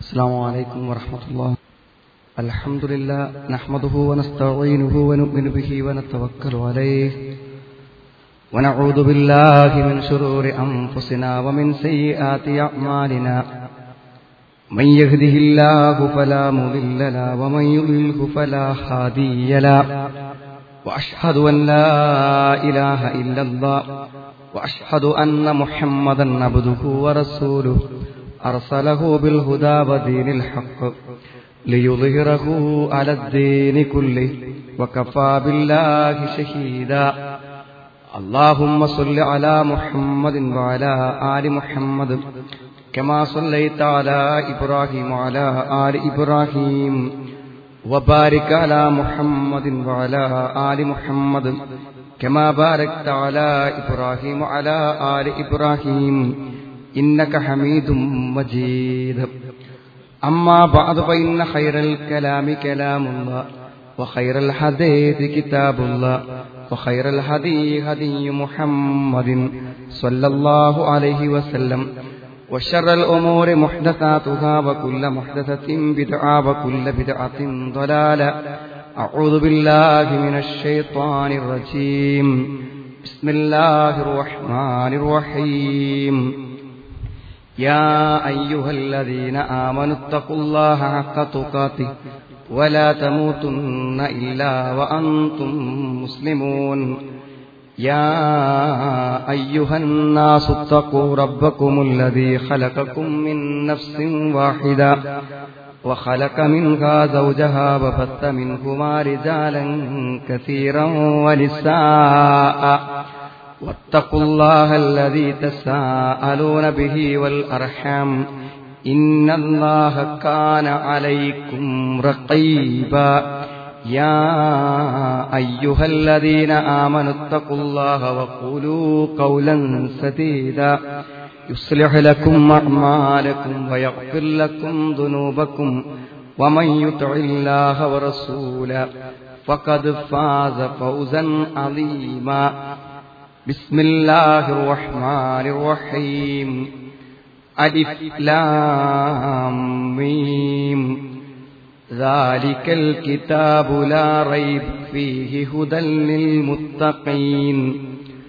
السلام عليكم ورحمة الله الحمد لله نحمده ونستعينه ونؤمن به ونتوكل عليه ونعوذ بالله من شرور أنفسنا ومن سيئات أعمالنا من يهده الله فلا مضل له ومن يضلله فلا هادي له وأشهد أن لا إله إلا الله وأشهد أن محمدا عبده ورسوله أرسله بالهدى ودين الحق ليظهره على الدين كله وكفى بالله شهيدا اللهم صل على محمد وعلى آل محمد كما صليت على إبراهيم وعلى آل إبراهيم وبارك على محمد وعلى آل محمد كما باركت على إبراهيم وعلى آل إبراهيم إنك حميد مجيد أما بعد فإن خير الكلام كلام الله وخير الحديث كتاب الله وخير الهدي هدي محمد صلى الله عليه وسلم وشر الأمور محدثاتها وكل محدثة بدعة وكل بدعة ضلالة أعوذ بالله من الشيطان الرجيم بسم الله الرحمن الرحيم يا أيها الذين آمنوا اتقوا الله حق تقاته ولا تموتن إلا وأنتم مسلمون يا أيها الناس اتقوا ربكم الذي خلقكم من نفس واحدة وخلق منها زوجها وبث منهما رجالا كثيرا ونساء واتقوا الله الذي تساءلون به والأرحام إن الله كان عليكم رقيبا يا أيها الذين آمنوا اتقوا الله وقولوا قولا سديدا يصلح لكم أعمالكم ويغفر لكم ذنوبكم ومن يطع الله ورسوله فقد فاز فوزا عظيما بسم الله الرحمن الرحيم ألف لام ميم ذلك الكتاب لا ريب فيه هدى للمتقين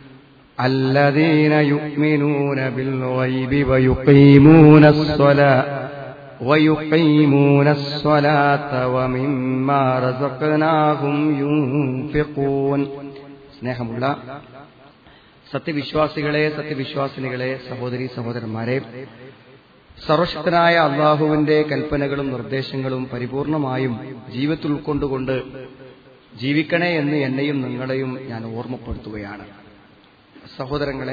الذين يؤمنون بالغيب ويقيمون الصلاة ويقيمون الصلاة ومما رزقناهم ينفقون സ്നേഹമുള്ള സത്യവിശ്വാസികളെ സത്യവിശ്വാസിനികളെ സഹോദരി സഹോദരന്മാരെ സർവശക്തനായ അള്ളാഹുവിന്റെ കൽപ്പനകളും നിർദ്ദേശങ്ങളും പരിപൂർണമായും ജീവിതത്തിൽ ഉൾക്കൊണ്ടുകൊണ്ട് ജീവിക്കണേ എന്ന് എന്നെയും നിങ്ങളെയും ഞാൻ ഓർമ്മപ്പെടുത്തുകയാണ് സഹോദരങ്ങളെ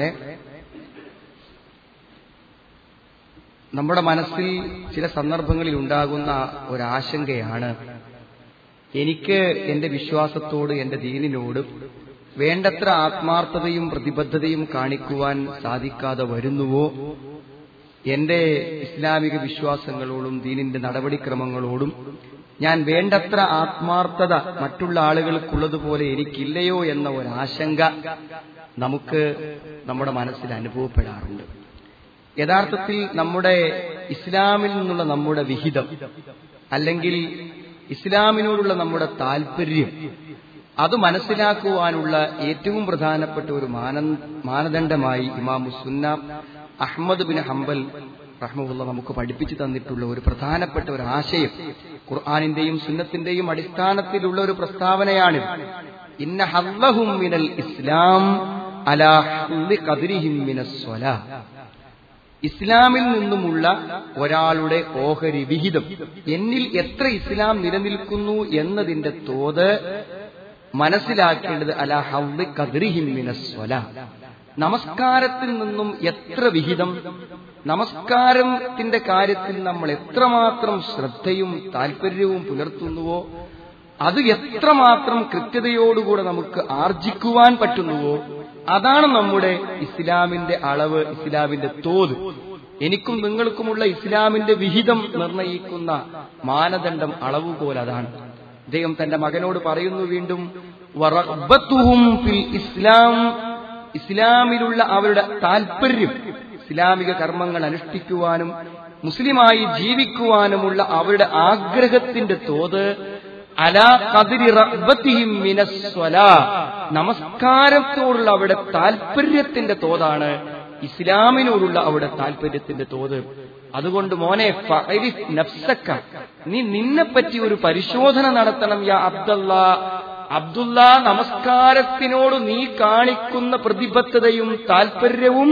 നമ്മുടെ മനസ്സിൽ ചില സന്ദർഭങ്ങളിൽ ഉണ്ടാകുന്ന ഒരാശങ്കയാണ് എനിക്ക് എന്റെ വിശ്വാസത്തോട് എന്റെ ദീനിനോട് വേണ്ടത്ര ആത്മാർത്ഥതയും പ്രതിബദ്ധതയും കാണിക്കുവാൻ സാധിക്കാതെ വരുന്നുവോ എന്റെ ഇസ്ലാമിക വിശ്വാസങ്ങളോടും ദീനിന്റെ നടപടിക്രമങ്ങളോടും ഞാൻ വേണ്ടത്ര ആത്മാർത്ഥത മറ്റുള്ള ആളുകൾക്കുള്ളതുപോലെ എനിക്കില്ലയോ എന്ന ഒരാശങ്ക നമുക്ക് നമ്മുടെ മനസ്സിൽ അനുഭവപ്പെടാറുണ്ട് യഥാർത്ഥത്തിൽ നമ്മുടെ ഇസ്ലാമിൽ നിന്നുള്ള നമ്മുടെ വിഹിതം അല്ലെങ്കിൽ ഇസ്ലാമിനോടുള്ള നമ്മുടെ താല്പര്യം അത് മനസ്സിലാക്കുവാനുള്ള ഏറ്റവും പ്രധാനപ്പെട്ട ഒരു മാനദണ്ഡമായി ഇമാമു സുന്ന അഹമ്മദ് ബിൻ ഹംബൽ റഹ്മുള്ള നമുക്ക് പഠിപ്പിച്ചു തന്നിട്ടുള്ള ഒരു പ്രധാനപ്പെട്ട ഒരു ആശയം ഖുർആാനിന്റെയും സുന്നത്തിന്റെയും അടിസ്ഥാനത്തിലുള്ള ഒരു പ്രസ്താവനയാണ് ഇന്ന ഹല്ലഹും മിനൽ ഇസ്ലാം അലാ കതിരിഹിം മിനസ്വല ഇസ്ലാമിൽ നിന്നുമുള്ള ഒരാളുടെ ഓഹരി വിഹിതം എന്നിൽ എത്ര ഇസ്ലാം നിലനിൽക്കുന്നു എന്നതിന്റെ തോത് മനസ്സിലാക്കേണ്ടത് അല ഹൗദ് കതിരിഹിമിനസ്വല നമസ്കാരത്തിൽ നിന്നും എത്ര വിഹിതം നമസ്കാരത്തിന്റെ കാര്യത്തിൽ നമ്മൾ എത്രമാത്രം ശ്രദ്ധയും താല്പര്യവും പുലർത്തുന്നുവോ അത് എത്രമാത്രം കൃത്യതയോടുകൂടെ നമുക്ക് ആർജിക്കുവാൻ പറ്റുന്നുവോ അതാണ് നമ്മുടെ ഇസ്ലാമിന്റെ അളവ് ഇസ്ലാമിന്റെ തോത് എനിക്കും നിങ്ങൾക്കുമുള്ള ഇസ്ലാമിന്റെ വിഹിതം നിർണയിക്കുന്ന മാനദണ്ഡം അളവുപോലെ അതാണ് അദ്ദേഹം തന്റെ മകനോട് പറയുന്നു വീണ്ടും ഇസ്ലാം ഇസ്ലാമിലുള്ള അവരുടെ താല്പര്യം ഇസ്ലാമിക കർമ്മങ്ങൾ അനുഷ്ഠിക്കുവാനും മുസ്ലിമായി ജീവിക്കുവാനുമുള്ള അവരുടെ ആഗ്രഹത്തിന്റെ തോത് അലാ കതിരി റബ്ബത്തിഹിം മിനസ്വലാ നമസ്കാരത്തോടുള്ള അവരുടെ താല്പര്യത്തിന്റെ തോതാണ് ഇസ്ലാമിനോടുള്ള അവരുടെ താല്പര്യത്തിന്റെ തോത് അതുകൊണ്ട് മോനെ ഫഅരിഫ് നഫ്സക്ക നീ നിന്നെപ്പറ്റി ഒരു പരിശോധന നടത്തണം യാ അബ്ദല്ല അബ്ദുള്ള നമസ്കാരത്തിനോട് നീ കാണിക്കുന്ന പ്രതിബദ്ധതയും താല്പര്യവും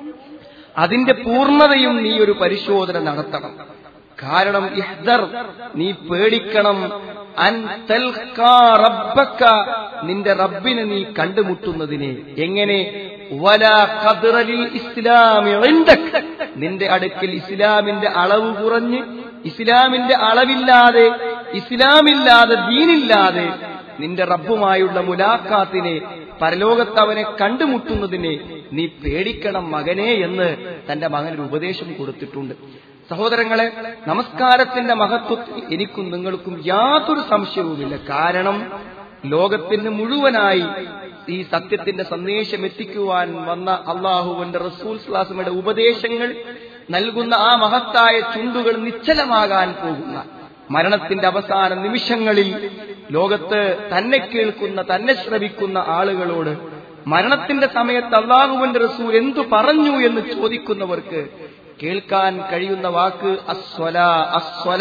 അതിന്റെ പൂർണ്ണതയും നീ ഒരു പരിശോധന നടത്തണം കാരണം ഇഹ്ദർ നീ പേടിക്കണം അൻ തൽഖാ റബ്ബക്ക നിന്റെ റബ്ബിനെ നീ കണ്ടുമുട്ടുന്നതിനെ എങ്ങനെ വലാ ഖദ്റലിൽ ഇസ്ലാമി ഇൻദക് നിന്റെ അടുക്കൽ ഇസ്ലാമിന്റെ അളവ് കുറഞ്ഞ് ഇസ്ലാമിന്റെ അളവില്ലാതെ ഇസ്ലാമില്ലാതെ ദീനില്ലാതെ നിന്റെ റബ്ബുമായുള്ള മുലാഖാത്തിനെ പരലോകത്ത് അവനെ കണ്ടുമുട്ടുന്നതിനെ നീ പേടിക്കണം മകനെ എന്ന് തന്റെ മകനൊരു ഉപദേശം കൊടുത്തിട്ടുണ്ട് സഹോദരങ്ങളെ നമസ്കാരത്തിന്റെ മഹത്വത്തിൽ എനിക്കും നിങ്ങൾക്കും യാതൊരു സംശയവുമില്ല കാരണം ലോകത്തിന് മുഴുവനായി ഈ സത്യത്തിന്റെ സന്ദേശം എത്തിക്കുവാൻ വന്ന അള്ളാഹുവിന്റെ റസൂൽ സ്ലാസമയുടെ ഉപദേശങ്ങൾ നൽകുന്ന ആ മഹത്തായ ചുണ്ടുകൾ നിശ്ചലമാകാൻ പോകുന്ന മരണത്തിന്റെ അവസാന നിമിഷങ്ങളിൽ ലോകത്ത് തന്നെ കേൾക്കുന്ന തന്നെ ശ്രവിക്കുന്ന ആളുകളോട് മരണത്തിന്റെ സമയത്ത് അള്ളാഹുവിന്റെ റസൂൽ എന്തു പറഞ്ഞു എന്ന് ചോദിക്കുന്നവർക്ക് കേൾക്കാൻ കഴിയുന്ന വാക്ക് അസ്വല അസ്വല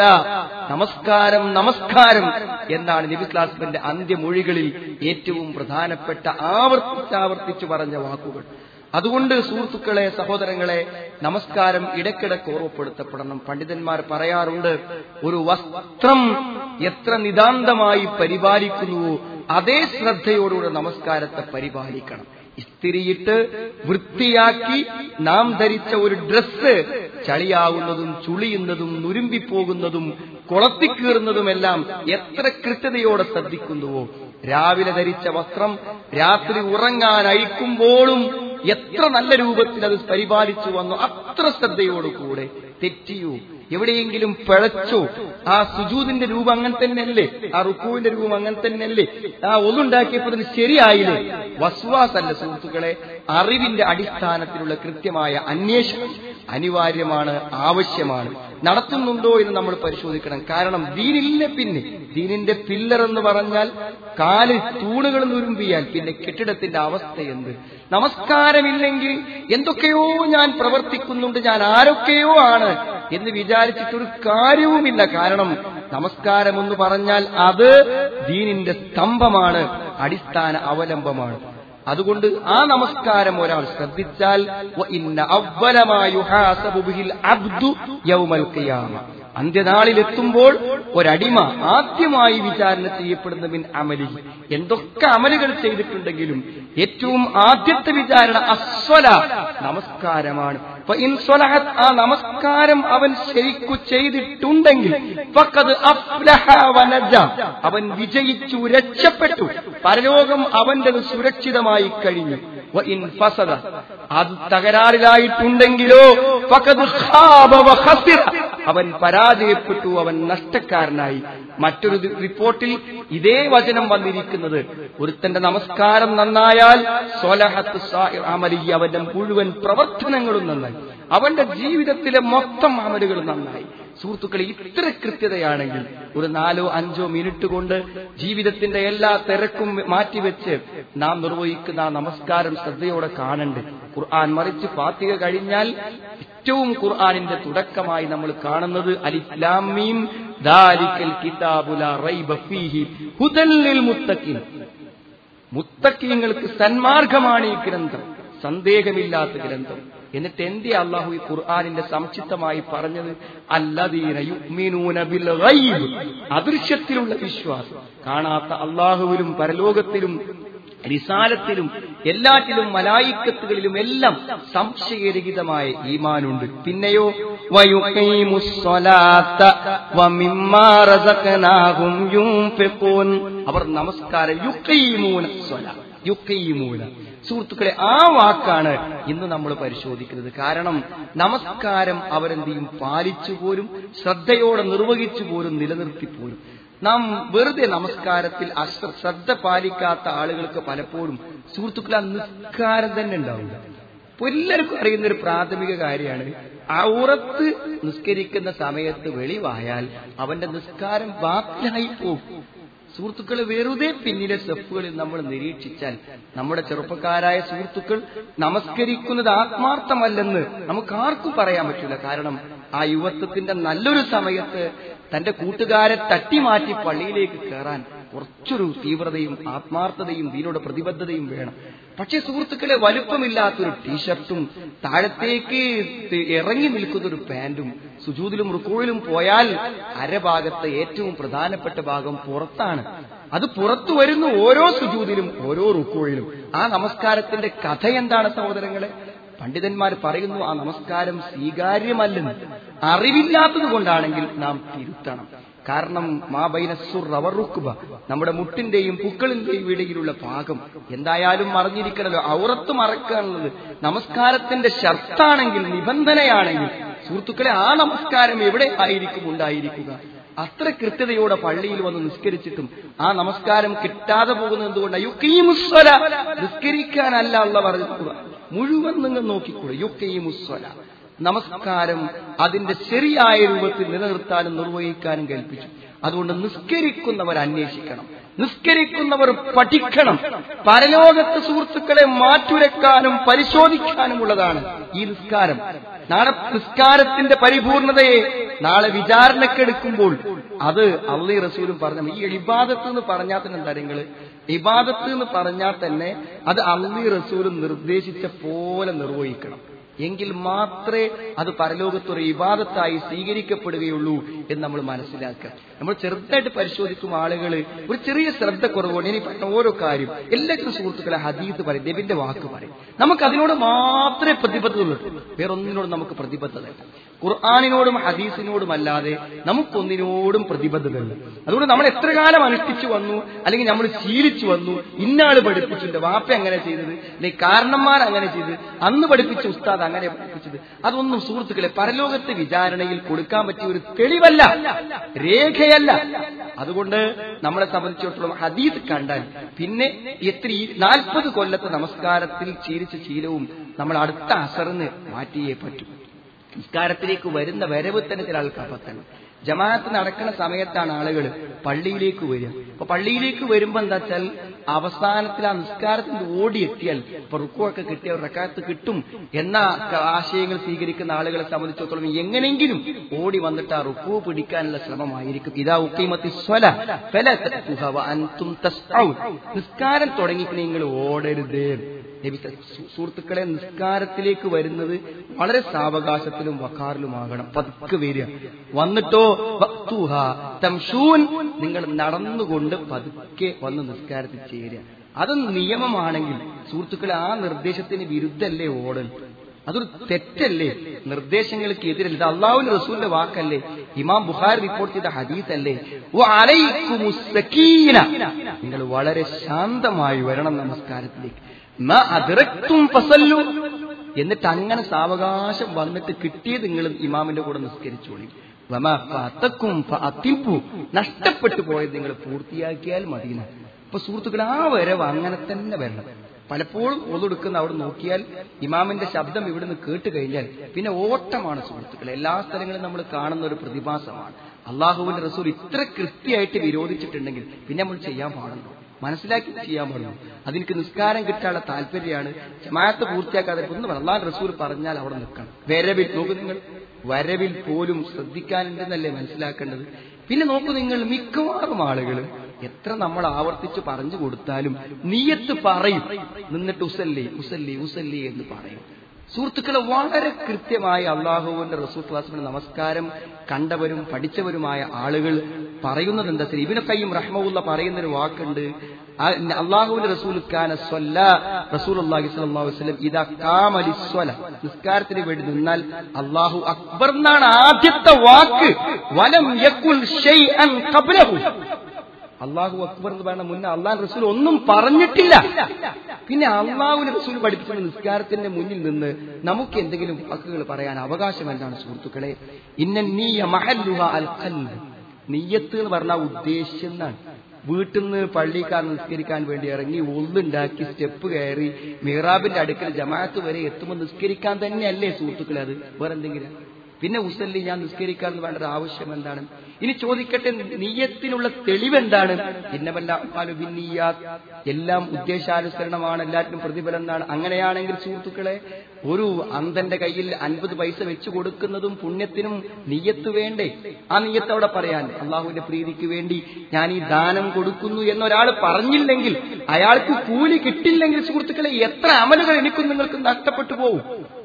നമസ്കാരം നമസ്കാരം എന്നാണ് നബിസ്ലാസ്മിന്റെ അന്ത്യമൊഴികളിൽ ഏറ്റവും പ്രധാനപ്പെട്ട ആവർത്തിച്ചാവർത്തിച്ചു പറഞ്ഞ വാക്കുകൾ അതുകൊണ്ട് സുഹൃത്തുക്കളെ സഹോദരങ്ങളെ നമസ്കാരം ഇടയ്ക്കിടയ്ക്ക് ഓർമ്മപ്പെടുത്തപ്പെടണം പണ്ഡിതന്മാർ പറയാറുണ്ട് ഒരു വസ്ത്രം എത്ര നിതാന്തമായി പരിപാലിക്കുന്നുവോ അതേ ശ്രദ്ധയോടുകൂടെ നമസ്കാരത്തെ പരിപാലിക്കണം ഇസ്തിരിയിട്ട് വൃത്തിയാക്കി നാം ധരിച്ച ഒരു ഡ്രസ്സ് ചളിയാവുന്നതും ചുളിയുന്നതും നുരുമ്പിപ്പോകുന്നതും കുളത്തിക്കീറുന്നതുമെല്ലാം എത്ര കൃത്യതയോടെ ശ്രദ്ധിക്കുന്നുവോ രാവിലെ ധരിച്ച വസ്ത്രം രാത്രി ഉറങ്ങാൻ അഴിക്കുമ്പോഴും എത്ര നല്ല രൂപത്തിൽ അത് പരിപാലിച്ചു വന്നു അത്ര ശ്രദ്ധയോടുകൂടെ തെറ്റിയോ എവിടെയെങ്കിലും പിഴച്ചോ ആ സുജൂതിന്റെ രൂപം അങ്ങനെ തന്നെയല്ലേ ആ റുക്കുവിന്റെ രൂപം അങ്ങനെ തന്നെയല്ലേ ആ ഒന്നുണ്ടാക്കിയപ്പോൾ ഇത് ശരിയായില്ലേ വസ്വാസല്ല സുഹൃത്തുക്കളെ അറിവിന്റെ അടിസ്ഥാനത്തിലുള്ള കൃത്യമായ അന്വേഷണം അനിവാര്യമാണ് ആവശ്യമാണ് നടത്തുന്നുണ്ടോ എന്ന് നമ്മൾ പരിശോധിക്കണം കാരണം ദീനില്ല പിന്നെ ദീനിന്റെ പില്ലർ എന്ന് പറഞ്ഞാൽ കാല് തൂണുകൾ നുരുമ്പിയാൽ പിന്നെ കെട്ടിടത്തിന്റെ അവസ്ഥ എന്ത് നമസ്കാരമില്ലെങ്കിൽ എന്തൊക്കെയോ ഞാൻ പ്രവർത്തിക്കുന്നുണ്ട് ഞാൻ ആരൊക്കെയോ ആണ് എന്ന് വിചാരിച്ചിട്ടൊരു കാര്യവുമില്ല കാരണം നമസ്കാരം എന്ന് പറഞ്ഞാൽ അത് ദീനിന്റെ സ്തംഭമാണ് അടിസ്ഥാന അവലംബമാണ് അതുകൊണ്ട് ആ നമസ്കാരം ഒരാൾ ശ്രദ്ധിച്ചാൽ അന്ത്യനാളിലെത്തുമ്പോൾ ഒരടിമ ആദ്യമായി വിചാരണ ചെയ്യപ്പെടുന്ന മിൻ അമലി എന്തൊക്കെ അമലുകൾ ചെയ്തിട്ടുണ്ടെങ്കിലും ഏറ്റവും ആദ്യത്തെ വിചാരണ അസ്വല നമസ്കാരമാണ് ആ നമസ്കാരം അവൻ ശരിക്കു ചെയ്തിട്ടുണ്ടെങ്കിൽ അവൻ വിജയിച്ചു രക്ഷപ്പെട്ടു പരലോകം അവന്റെത് സുരക്ഷിതമായി കഴിഞ്ഞു അത് തകരാറിലായിട്ടുണ്ടെങ്കിലോ അവൻ പരാജയപ്പെട്ടു അവൻ നഷ്ടക്കാരനായി മറ്റൊരു റിപ്പോർട്ടിൽ ഇതേ വചനം വന്നിരിക്കുന്നത് ഒരുത്തന്റെ നമസ്കാരം നന്നായാൽ സോലഹത്ത് അമലി അവന്റെ മുഴുവൻ പ്രവർത്തനങ്ങളും നന്നായി അവന്റെ ജീവിതത്തിലെ മൊത്തം അമലുകൾ നന്നായി സുഹൃത്തുക്കളെ ഇത്ര കൃത്യതയാണെങ്കിൽ ഒരു നാലോ അഞ്ചോ മിനിറ്റ് കൊണ്ട് ജീവിതത്തിന്റെ എല്ലാ തിരക്കും മാറ്റിവെച്ച് നാം നിർവഹിക്കുന്ന ആ നമസ്കാരം ശ്രദ്ധയോടെ കാണണ്ട് ഖുർആൻ മറിച്ച് ഫാത്തിക കഴിഞ്ഞാൽ ഏറ്റവും ഖുർആാനിന്റെ തുടക്കമായി നമ്മൾ കാണുന്നത് അലിസ്ലാമീം ദാലിക്കൽ കിതാബുല റൈബ ഫീഹി ഹുദല്ലിൽ മുത്തഖീൻ മുത്തക്കീങ്ങൾക്ക് സന്മാർഗമാണ് ഈ ഗ്രന്ഥം സന്ദേഹമില്ലാത്ത ഗ്രന്ഥം എന്നിട്ട് എന്തേ അള്ളാഹു ഈ ഖുർആാനിന്റെ സംക്ഷിപ്തമായി പറഞ്ഞത് അല്ലദീന യുഅ്മിനൂന ബിൽ ഗൈബ് അദൃശ്യത്തിലുള്ള വിശ്വാസം കാണാത്ത അള്ളാഹുവിലും പരലോകത്തിലും റിസാലത്തിലും എല്ലാറ്റിലും മലായിക്കത്തുകളിലും എല്ലാം സംശയരഹിതമായ ഈമാനുണ്ട് പിന്നെയോ അവർ നമസ്കാരം യുക്കീമൂന യുക്കീമൂന സുഹൃത്തുക്കളെ ആ വാക്കാണ് ഇന്ന് നമ്മൾ പരിശോധിക്കുന്നത് കാരണം നമസ്കാരം അവരെന്ത് ചെയ്യും പാലിച്ചു പോലും ശ്രദ്ധയോടെ നിർവഹിച്ചു പോലും നിലനിർത്തി പോലും നാം വെറുതെ നമസ്കാരത്തിൽ ശ്രദ്ധ പാലിക്കാത്ത ആളുകൾക്ക് പലപ്പോഴും സുഹൃത്തുക്കളെ ആ നിസ്കാരം തന്നെ ഉണ്ടാവില്ല ഇപ്പൊ എല്ലാവർക്കും അറിയുന്ന ഒരു പ്രാഥമിക കാര്യമാണ് ഔറത്ത് നിസ്കരിക്കുന്ന സമയത്ത് വെളിവായാൽ അവന്റെ നിസ്കാരം ബാക്കിലായി പോകും സുഹൃത്തുക്കളെ വെറുതെ പിന്നിലെ സ്റ്റെപ്പുകളിൽ നമ്മൾ നിരീക്ഷിച്ചാൽ നമ്മുടെ ചെറുപ്പക്കാരായ സുഹൃത്തുക്കൾ നമസ്കരിക്കുന്നത് ആത്മാർത്ഥമല്ലെന്ന് നമുക്ക് ആർക്കും പറയാൻ പറ്റില്ല കാരണം ആ യുവത്വത്തിന്റെ നല്ലൊരു സമയത്ത് തന്റെ കൂട്ടുകാരെ തട്ടിമാറ്റി പള്ളിയിലേക്ക് കയറാൻ കുറച്ചൊരു തീവ്രതയും ആത്മാർത്ഥതയും ദീനോട് പ്രതിബദ്ധതയും വേണം പക്ഷേ സുഹൃത്തുക്കളെ വലുപ്പമില്ലാത്തൊരു ടീഷർട്ടും താഴത്തേക്ക് ഇറങ്ങി നിൽക്കുന്ന ഒരു പാന്റും സുജൂതിലും റുക്കോയിലും പോയാൽ അരഭാഗത്തെ ഏറ്റവും പ്രധാനപ്പെട്ട ഭാഗം പുറത്താണ് അത് പുറത്തു വരുന്ന ഓരോ സുജൂതിലും ഓരോ റുക്കോയിലും ആ നമസ്കാരത്തിന്റെ കഥ എന്താണ് സഹോദരങ്ങളെ പണ്ഡിതന്മാർ പറയുന്നു ആ നമസ്കാരം സ്വീകാര്യമല്ലെന്ന് അറിവില്ലാത്തത് കൊണ്ടാണെങ്കിൽ നാം തിരുത്തണം കാരണം മാബൈനസുർ റവറുക്കുബ നമ്മുടെ മുട്ടിന്റെയും പുക്കളിന്റെയും ഇടയിലുള്ള ഭാഗം എന്തായാലും മറിഞ്ഞിരിക്കണല്ലോ ഔറത്ത് മറക്കാനുള്ളത് നമസ്കാരത്തിന്റെ ഷർത്താണെങ്കിൽ നിബന്ധനയാണെങ്കിൽ സുഹൃത്തുക്കളെ ആ നമസ്കാരം എവിടെ ആയിരിക്കും ഉണ്ടായിരിക്കുക അത്ര കൃത്യതയോടെ പള്ളിയിൽ വന്ന് നിസ്കരിച്ചിട്ടും ആ നമസ്കാരം കിട്ടാതെ പോകുന്നത് എന്തുകൊണ്ടാണ് യുക്കീമുസ്വല നിസ്കരിക്കാനല്ല അല്ല പറഞ്ഞിട്ടുക മുഴുവൻ നിങ്ങൾ നോക്കിക്കൂടെ യുക്കീമുസ്വല നമസ്കാരം അതിന്റെ ശരിയായ രൂപത്തിൽ നിലനിർത്താനും നിർവഹിക്കാനും കൽപ്പിച്ചു അതുകൊണ്ട് നിസ്കരിക്കുന്നവർ അന്വേഷിക്കണം നിസ്കരിക്കുന്നവർ പഠിക്കണം പരലോകത്ത് സുഹൃത്തുക്കളെ മാറ്റുരക്കാനും പരിശോധിക്കാനുമുള്ളതാണ് ഈ നിസ്കാരം നാളെ നിസ്കാരത്തിന്റെ പരിപൂർണതയെ നാളെ വിചാരണക്കെടുക്കുമ്പോൾ അത് അള്ളി റസൂലും പറഞ്ഞു ഈ ഇബാദത്ത് എന്ന് പറഞ്ഞാൽ തന്നെ എന്താ നിങ്ങള് ഇബാദത്ത് എന്ന് പറഞ്ഞാൽ തന്നെ അത് അള്ളി റസൂലും നിർദ്ദേശിച്ച പോലെ നിർവഹിക്കണം എങ്കിൽ മാത്രമേ അത് പരലോകത്തൊരു ഇബാദത്തായി സ്വീകരിക്കപ്പെടുകയുള്ളൂ എന്ന് നമ്മൾ മനസ്സിലാക്കുക നമ്മൾ ചെറുതായിട്ട് പരിശോധിക്കും ആളുകൾ ഒരു ചെറിയ ശ്രദ്ധ കുറവുകൊണ്ട് ഇനി പറഞ്ഞ ഓരോ കാര്യം എല്ലാത്തിനും സുഹൃത്തുക്കളെ ഹദീത്ത് പറയും ദേവിന്റെ വാക്ക് പറയും നമുക്ക് അതിനോട് മാത്രമേ പ്രതിബദ്ധതയുള്ളൂ വേറൊന്നിനോടും നമുക്ക് പ്രതിബദ്ധത ഖുർആാനിനോടും ഹദീസിനോടും അല്ലാതെ നമുക്കൊന്നിനോടും പ്രതിബദ്ധതയുണ്ട് അതുകൊണ്ട് നമ്മൾ എത്ര കാലം അനുഷ്ഠിച്ചു വന്നു അല്ലെങ്കിൽ നമ്മൾ ശീലിച്ചു വന്നു ഇന്നാള് പഠിപ്പിച്ചിട്ടുണ്ട് വാപ്പ അങ്ങനെ ചെയ്തത് അല്ലെങ്കിൽ കാരണന്മാർ അങ്ങനെ ചെയ്തത് അന്ന് പഠിപ്പിച്ച ഉസ്താദ് അങ്ങനെ പഠിപ്പിച്ചത് അതൊന്നും സുഹൃത്തുക്കളെ പരലോകത്തെ വിചാരണയിൽ കൊടുക്കാൻ പറ്റിയ ഒരു തെളിവല്ല രേഖയല്ല അതുകൊണ്ട് നമ്മളെ സംബന്ധിച്ചിടത്തോളം ഹദീസ് കണ്ടാൽ പിന്നെ എത്ര നാൽപ്പത് കൊല്ലത്തെ നമസ്കാരത്തിൽ ശീലിച്ച ശീലവും നമ്മൾ അടുത്ത അസറിന് മാറ്റിയേ പറ്റൂ നിസ്കാരത്തിലേക്ക് വരുന്ന വരവ് തന്നെ ചില ആൾക്കാർ പത്താണ് ജമാഅത്ത് നടക്കുന്ന സമയത്താണ് ആളുകൾ പള്ളിയിലേക്ക് വരിക അപ്പൊ പള്ളിയിലേക്ക് വരുമ്പോ എന്താ വെച്ചാൽ അവസാനത്തിൽ ആ നിസ്കാരത്തിന്റെ ഓടിയെത്തിയാൽ ഇപ്പൊ റുക്കുവൊക്കെ കിട്ടിയ ഒരു റക്കാത്ത് കിട്ടും എന്ന ആശയങ്ങൾ സ്വീകരിക്കുന്ന ആളുകളെ സംബന്ധിച്ചിടത്തോളം എങ്ങനെങ്കിലും ഓടി വന്നിട്ട് ആ റുക്കു പിടിക്കാനുള്ള ശ്രമമായിരിക്കും ഇതാ ഉക്കൈമത്തി സ്വല നിസ്കാരം തുടങ്ങി നിങ്ങൾ ഓടരുതേ സുഹൃത്തുക്കളെ നിസ്കാരത്തിലേക്ക് വരുന്നത് വളരെ സാവകാശത്തിലും വക്കാറിലുമാകണം പതുക്കെ വരിക വന്നിട്ടോ തംഷൂൻ നിങ്ങൾ നടന്നുകൊണ്ട് പതുക്കെ വന്ന് നിസ്കാരത്തിൽ ചേരുക അത് നിയമമാണെങ്കിൽ സുഹൃത്തുക്കളെ ആ നിർദ്ദേശത്തിന് വിരുദ്ധല്ലേ ഓടൽ അതൊരു തെറ്റല്ലേ നിർദ്ദേശങ്ങൾക്ക് എതിരല്ല ഇത് അള്ളാഹുവിന്റെ റസൂലിന്റെ വാക്കല്ലേ ഇമാം ബുഖാർ റിപ്പോർട്ട് ചെയ്ത ഹദീസ് അല്ലേ നിങ്ങൾ വളരെ ശാന്തമായി വരണം നമസ്കാരത്തിലേക്ക് എന്നിട്ട് അങ്ങനെ സാവകാശം വന്നിട്ട് കിട്ടിയത് നിങ്ങൾ ഇമാമിന്റെ കൂടെ നിസ്കരിച്ചോളി നഷ്ടപ്പെട്ടു പോയത് നിങ്ങൾ പൂർത്തിയാക്കിയാൽ മതിയെന്ന അപ്പൊ സുഹൃത്തുക്കൾ ആ വരവ് അങ്ങനെ തന്നെ വരണം പലപ്പോഴും ഒതെടുക്കുന്ന അവിടെ നോക്കിയാൽ ഇമാമിന്റെ ശബ്ദം ഇവിടുന്ന് കേട്ട് കഴിഞ്ഞാൽ പിന്നെ ഓട്ടമാണ് സുഹൃത്തുക്കൾ എല്ലാ സ്ഥലങ്ങളും നമ്മൾ കാണുന്ന ഒരു പ്രതിഭാസമാണ് അള്ളാഹുവിന്റെ റസൂൽ ഇത്ര കൃത്യമായിട്ട് വിരോധിച്ചിട്ടുണ്ടെങ്കിൽ പിന്നെ നമ്മൾ ചെയ്യാൻ പാടുണ്ടോ മനസ്സിലാക്കി ചെയ്യാൻ പാടുള്ളൂ അതിലേക്ക് നിസ്കാരം കിട്ടാനുള്ള താല്പര്യമാണ് ജമാഅത്ത് പൂർത്തിയാക്കാതെ ഒന്ന് അള്ളാൻ റസൂൽ പറഞ്ഞാൽ അവിടെ നിൽക്കണം വരവിൽ നോക്കൂ നിങ്ങൾ വരവിൽ പോലും ശ്രദ്ധിക്കാനുണ്ടെന്നല്ലേ മനസ്സിലാക്കേണ്ടത് പിന്നെ നോക്കൂ നിങ്ങൾ മിക്കവാറും ആളുകൾ എത്ര നമ്മൾ ആവർത്തിച്ച് പറഞ്ഞു കൊടുത്താലും നീയത്ത് പറയും നിന്നിട്ട് ഉസല്ലി ഉസല്ലി ഉസല്ലി എന്ന് പറയും സുഹൃത്തുക്കളെ വളരെ കൃത്യമായി അള്ളാഹുവിന്റെ റസൂൽ ക്ലാസിന്റെ നമസ്കാരം കണ്ടവരും പഠിച്ചവരുമായ ആളുകൾ പറയുന്നത് എന്താ ശരി ഇബിന് കയ്യും റഹ്മുള്ള പറയുന്നൊരു വാക്കുണ്ട് അള്ളാഹുവിന്റെ റസൂൽ റസൂൽ അള്ളാഹി സ്വല്ലല്ലാഹു അലൈഹി വസല്ലം ഇദാ ഖാമ ലിസ്വല നിസ്കാരത്തിന് വേണ്ടി നിന്നാൽ അള്ളാഹു അക്ബർ എന്നാണ് ആദ്യത്തെ വാക്ക് വലം യക്കുൽ ഷൈഅൻ ഖബ്ലഹു അള്ളാഹു അക്ബർ എന്ന് പറയുന്ന മുന്നേ അള്ളാഹ് റസൂൽ ഒന്നും പറഞ്ഞിട്ടില്ല പിന്നെ അള്ളാഹുവിന് റസൂൽ പഠിപ്പിച്ച നിസ്കാരത്തിന്റെ മുന്നിൽ നിന്ന് നമുക്ക് എന്തെങ്കിലും വാക്കുകൾ പറയാൻ അവകാശം എന്താണ് സുഹൃത്തുക്കളെ ഇന്ന നീയ മഹല്ലുഹ അൽ ഖൽബ് നീയത്ത് എന്ന് പറഞ്ഞാൽ ഉദ്ദേശ്യം എന്നാണ് വീട്ടിൽ നിന്ന് പള്ളിക്കാർ നിസ്കരിക്കാൻ വേണ്ടി ഇറങ്ങി ഒന്നുണ്ടാക്കി സ്റ്റെപ്പ് കയറി മിഹ്റാബിന്റെ അടുക്കൽ ജമാഅത്ത് വരെ എത്തുമ്പോൾ നിസ്കരിക്കാൻ തന്നെയല്ലേ സുഹൃത്തുക്കളെ അത് വേറെന്തെങ്കിലും പിന്നെ ഉസല്ലി ഞാൻ നിസ്കരിക്കാൻ വേണ്ട ഒരു ആവശ്യം എന്താണ് ഇനി ചോദിക്കട്ടെ നീയത്തിനുള്ള തെളിവെന്താണ് ഭിന്നമല്ല എല്ലാം ഉദ്ദേശാനുസരണമാണ് എല്ലാറ്റിനും പ്രതിഫലം എന്താണ് അങ്ങനെയാണെങ്കിൽ സുഹൃത്തുക്കളെ ഒരു അന്ധന്റെ കയ്യിൽ അൻപത് പൈസ വെച്ചു കൊടുക്കുന്നതും പുണ്യത്തിനും നീയത്ത് വേണ്ടേ ആ നീയത്ത് അവിടെ പറയാൻ അള്ളാഹുവിന്റെ പ്രീതിക്ക് വേണ്ടി ഞാൻ ഈ ദാനം കൊടുക്കുന്നു എന്നൊരാൾ പറഞ്ഞില്ലെങ്കിൽ അയാൾക്ക് കൂലി കിട്ടില്ലെങ്കിൽ സുഹൃത്തുക്കളെ എത്ര അമലുകൾ എനിക്കും നിങ്ങൾക്ക് നഷ്ടപ്പെട്ടു പോകും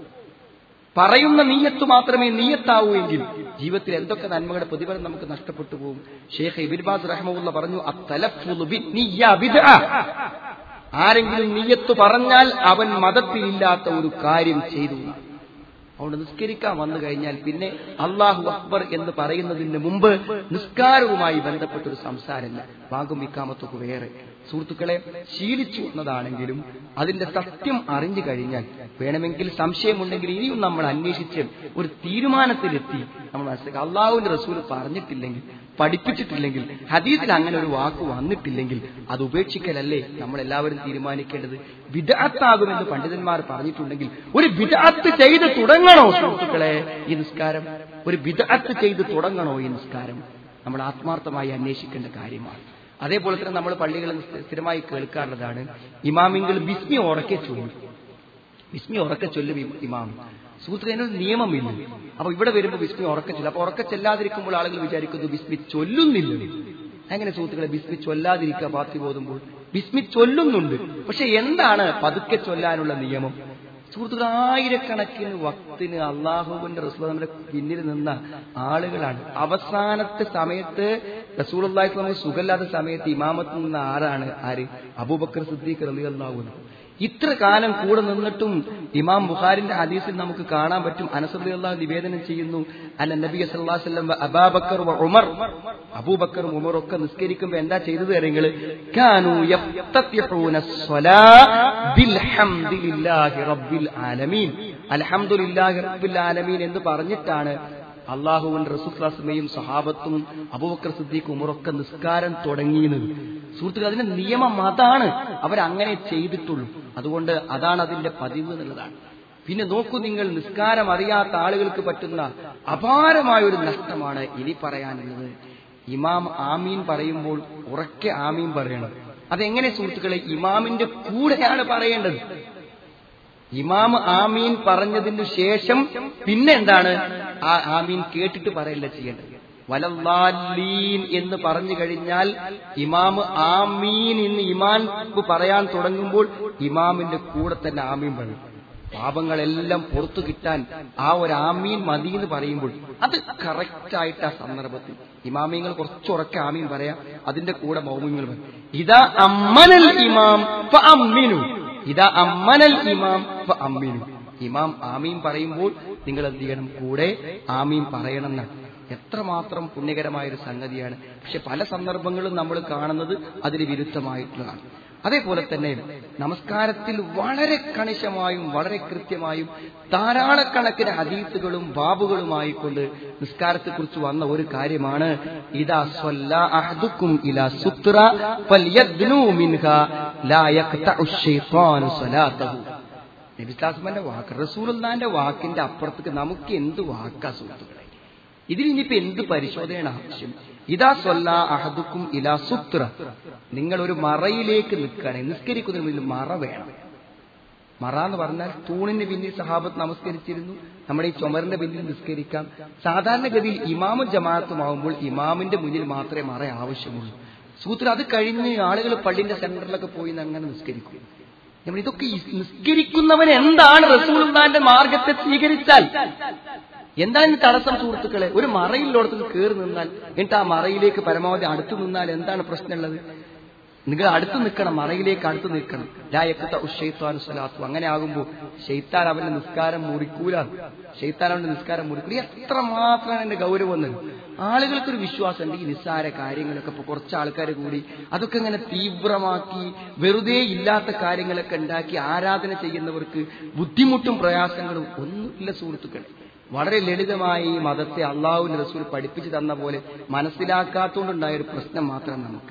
പറയുന്ന നീയത്ത് മാത്രമേ നീയത്താവൂ എങ്കിൽ ജീവിതത്തിൽ എന്തൊക്കെ നന്മകളുടെ പ്രതിഫലം നമുക്ക് നഷ്ടപ്പെട്ടു പോകും ഷേഖ് ഇബിൻബാസ് റഹ്മുള്ള പറഞ്ഞു അത്തലഫുദു ബിന്നിയ്യ ബിദ്അ. ആരെങ്കിലും നീയത്ത് പറഞ്ഞാൽ അവൻ മതത്തിലില്ലാത്ത ഒരു കാര്യം ചെയ്തു അതുകൊണ്ട് നിസ്കരിക്കാൻ വന്നു കഴിഞ്ഞാൽ പിന്നെ അള്ളാഹു അക്ബർ എന്ന് പറയുന്നതിന് മുമ്പ് നിസ്കാരവുമായി ബന്ധപ്പെട്ട ഒരു സംസാരമില്ല വാങ്ങും ഇക്കാമത്തൊക്കെ വേറെ സുഹൃത്തുക്കളെ ശീലിച്ചു വന്നതാണെങ്കിലും അതിന്റെ സത്യം അറിഞ്ഞു കഴിഞ്ഞാൽ വേണമെങ്കിൽ സംശയമുണ്ടെങ്കിൽ ഇനിയും നമ്മൾ അന്വേഷിച്ച് ഒരു തീരുമാനത്തിലെത്തി നമ്മൾ മനസ്സിലാക്കുക അള്ളാഹുവിന്റെ റസൂൽ പറഞ്ഞിട്ടില്ലെങ്കിൽ പഠിപ്പിച്ചിട്ടില്ലെങ്കിൽ ഹദീസിൽ അങ്ങനെ ഒരു വാക്ക് വന്നിട്ടില്ലെങ്കിൽ അത് ഉപേക്ഷിക്കലല്ലേ നമ്മൾ എല്ലാവരും തീരുമാനിക്കേണ്ടത് വിദഗ്ധാകുമെന്ന് പണ്ഡിതന്മാർ പറഞ്ഞിട്ടുണ്ടെങ്കിൽ ഒരു വിദഗ്ധ ചെയ്ത് തുടങ്ങണോ സുഹൃത്തുക്കളെ ഈ നിസ്കാരം ഒരു വിദഗ്ധ ചെയ്ത് തുടങ്ങണോ ഈ നിസ്കാരം നമ്മൾ ആത്മാർത്ഥമായി അന്വേഷിക്കേണ്ട കാര്യമാണ് അതേപോലെ തന്നെ നമ്മൾ പള്ളികളിൽ സ്ഥിരമായി കേൾക്കാറുള്ളതാണ് ഇമാമിങ്ങൾ ബിസ്മി ഉറക്കെ ചൊല്ലും ബിസ്മി ഉറക്കെ ചൊല്ലും ഇ- ഇമാം സുഹൃത്തുക്കളെ ഒരു നിയമമില്ല അപ്പൊ ഇവിടെ വരുമ്പോൾ ബിസ്മി ഉറക്കെ ചൊല്ലും അപ്പൊ ഉറക്കെ ചെല്ലാതിരിക്കുമ്പോൾ ആളുകൾ വിചാരിക്കുന്നു ബിസ്മി ചൊല്ലുന്നില്ല എങ്ങനെ സുഹൃത്തുക്കളെ ബിസ്മി ചൊല്ലാതിരിക്കുക പാർട്ടി ബോധുമ്പോൾ ബിസ്മി ചൊല്ലുന്നുണ്ട് പക്ഷെ എന്താണ് പതുക്കെ ചൊല്ലാനുള്ള നിയമം സുഹൃത്തുക്കൾ ആയിരക്കണക്കിന് വക്തിന് അള്ളാഹുവിന്റെ റസൂൽ നമ്മുടെ പിന്നിൽ നിന്ന ആളുകളാണ് അവസാനത്തെ സമയത്ത് റസൂൽ അള്ളാഹി സുഖല്ലാത്ത സമയത്ത് ഇമാമത്ത് നിന്ന ആരാണ് ആര് അബൂബക്കർ സിദ്ദീഖ് റലി അള്ളാഹുന് ഇത്ര കാലം കൂടെ നിന്നിട്ടും ഇമാം ബുഖാരിന്റെ ഹദീസിൽ നമുക്ക് കാണാൻ പറ്റും അനസറി അള്ളാഹു നിവേദനം ചെയ്യുന്നു അല്ല നബി സല്ലല്ലാഹു അലൈഹി വസല്ലം അബാബക്കർ വ ഉമർ അബൂബക്കറും ഉമറും ഒക്കെ നിസ്കരിക്കുമ്പോൾ എന്താ ചെയ്തത് അറിയങ്ങൾ കാനു യഫ്തതിഹൂന സ്വലാ ബിൽഹംദിലില്ലാഹി റബ്ബിൽ ആലമീൻ അൽഹംദുലില്ലാഹി റബ്ബിൽ ആലമീൻ എന്ന് പറഞ്ഞിട്ടാണ് അള്ളാഹുവിന്റെ റസൂസ്ലാസ്മയും സഹാബത്തും അബൂബക്കർ സിദ്ദീഖ് ഉമറൊക്കെ നിസ്കാരം തുടങ്ങിയത് സുഹൃത്തുക്കൾ അതിന്റെ നിയമം അതാണ് അവരങ്ങനെ ചെയ്തിട്ടുള്ളൂ അതുകൊണ്ട് അതാണ് അതിന്റെ പതിവ് എന്നുള്ളതാണ് പിന്നെ നോക്കൂ നിങ്ങൾ നിസ്കാരം അറിയാത്ത ആളുകൾക്ക് പറ്റുന്ന അപാരമായ ഒരു നഷ്ടമാണ് ഇനി പറയാനുള്ളത് ഇമാം ആമീൻ പറയുമ്പോൾ ഉറക്കെ ആമീൻ പറയണം അതെങ്ങനെ സുഹൃത്തുക്കളെ ഇമാമിന്റെ കൂടെയാണ് പറയേണ്ടത് ഇമാം ആമീൻ പറഞ്ഞതിനു ശേഷം പിന്നെ എന്താണ് ആ ആമീൻ കേട്ടിട്ട് പറയല്ല ചെയ്യേണ്ടത് വലല്ലാലീൻ എന്ന് പറഞ്ഞു കഴിഞ്ഞാൽ ഇമാം ആമീൻ എന്ന് ഇമാൻ പറയാൻ തുടങ്ങുമ്പോൾ ഇമാമിന്റെ കൂടെ തന്നെ ആമീൻ പറയും പാപങ്ങളെല്ലാം പുറത്തു കിട്ടാൻ ആ ഒരു ആമീൻ മതി എന്ന് പറയുമ്പോൾ അത് കറക്റ്റായിട്ട് ആ സന്ദർഭത്തിൽ ഇമാമിയങ്ങൾ കുറച്ചുറക്കെ ആമീൻ പറയാം അതിന്റെ കൂടെ മൗമിങ്ങൾ പറയും ഇതാ അമ്മനൽ ഇമാം അമ്മിനു ഇതാ അമ്മനൽ ഇമാം അമ്മിനു ഇമാം ആമീൻ പറയുമ്പോൾ നിങ്ങൾ എന്ത് ചെയ്യണം കൂടെ ആമീൻ പറയണം എന്നാണ് എത്രമാത്രം പുണ്യകരമായ ഒരു സംഗതിയാണ് പക്ഷെ പല സന്ദർഭങ്ങളും നമ്മൾ കാണുന്നത് അതിന് വിരുദ്ധമായിട്ടുള്ളതാണ് അതേപോലെ തന്നെ നമസ്കാരത്തിൽ വളരെ കണിശമായും വളരെ കൃത്യമായും ധാരാളക്കണക്കിന് ഹദീസുകളും ബാബുകളുമായിക്കൊണ്ട് നിസ്കാരത്തെക്കുറിച്ച് വന്ന ഒരു കാര്യമാണ് ഇതാ സ്വല്ല അഹദുക്കും ഇലാ സുത്ര ഫൽയദ്നു മിൻഹ ലാ യഖ്തഉ ശൈത്താനു സ്വലാത്തഹു നബിസ്ലാസ്മന്റെ വാക്ക് റസൂലുള്ളാന്റെ വാക്കിന്റെ അപ്പുറത്തേക്ക് നമുക്ക് എന്ത് വാക്കാ സുഹൃത്തുക്കളെ ഇതിനിപ്പോ എന്ത് പരിശോധനയാണ് ആവശ്യം ഇതാ സ്വല്ല അഹദുക്കും ഇലാ സുത്ര നിങ്ങൾ ഒരു മറയിലേക്ക് നിൽക്കുകയാണ് നിസ്കരിക്കുന്നതിന് മുന്നിൽ മറ വേണം മറ എന്ന് പറഞ്ഞാൽ തൂണിന് പിന്നിൽ സഹാബത്ത് നമസ്കരിച്ചിരുന്നു നമ്മുടെ ഈ ചുമറിന്റെ പിന്നിൽ നിസ്കരിക്കാം സാധാരണഗതിയിൽ ഇമാമും ജമാഅത്തുമാവുമ്പോൾ ഇമാമിന്റെ മുന്നിൽ മാത്രമേ മറ ആവശ്യമുള്ളൂ സൂത്രം അത് കഴിഞ്ഞ് ആളുകൾ പള്ളിന്റെ സെന്ററിലൊക്കെ പോയി അങ്ങനെ നിസ്കരിക്കും നമ്മൾ ഇതൊക്കെ ഈ നിസ്കരിക്കുന്നവൻ എന്താണ് റസൂലുള്ളാന്റെ മാർഗത്തെ സ്വീകരിച്ചാൽ എന്താണ് തടസ്സം സുഹൃത്തുക്കളെ ഒരു മറയിലോടത്ത് കയറി നിന്നാൽ എന്നിട്ട് ആ മറയിലേക്ക് പരമാവധി അടുത്തു നിന്നാൽ എന്താണ് പ്രശ്നമുള്ളത് നിങ്ങൾ അടുത്ത് നിൽക്കണം മറയിലേക്ക് അടുത്ത് നിൽക്കണം ലായക്കത്ത ഉഷയ്ത്താൻ സ്വലാത്തു അങ്ങനെ ആകുമ്പോൾ ഷെയ്ത്താൻ അവന്റെ നിസ്കാരം മുറിക്കൂല ഷെയ്ത്താൻ അവന്റെ നിസ്കാരം മുറിക്കൂല എത്ര മാത്രമാണ് എന്റെ ഗൗരവം എന്ന് ആളുകൾക്കൊരു വിശ്വാസമുണ്ട് ഈ നിസ്സാര കാര്യങ്ങളൊക്കെ ഇപ്പൊ കുറച്ച് ആൾക്കാർ കൂടി അതൊക്കെ ഇങ്ങനെ തീവ്രമാക്കി വെറുതെ ഇല്ലാത്ത കാര്യങ്ങളൊക്കെ ഉണ്ടാക്കി ആരാധന ചെയ്യുന്നവർക്ക് ബുദ്ധിമുട്ടും പ്രയാസങ്ങളും ഒന്നുമില്ല സുഹൃത്തുക്കളെ വളരെ ലളിതമായി ഈ മതത്തെ അള്ളാഹുവിന്റെ റസൂൽ പഠിപ്പിച്ചു തന്ന പോലെ മനസ്സിലാക്കാത്തതുകൊണ്ടുണ്ടായ ഒരു പ്രശ്നം മാത്രം നമുക്ക്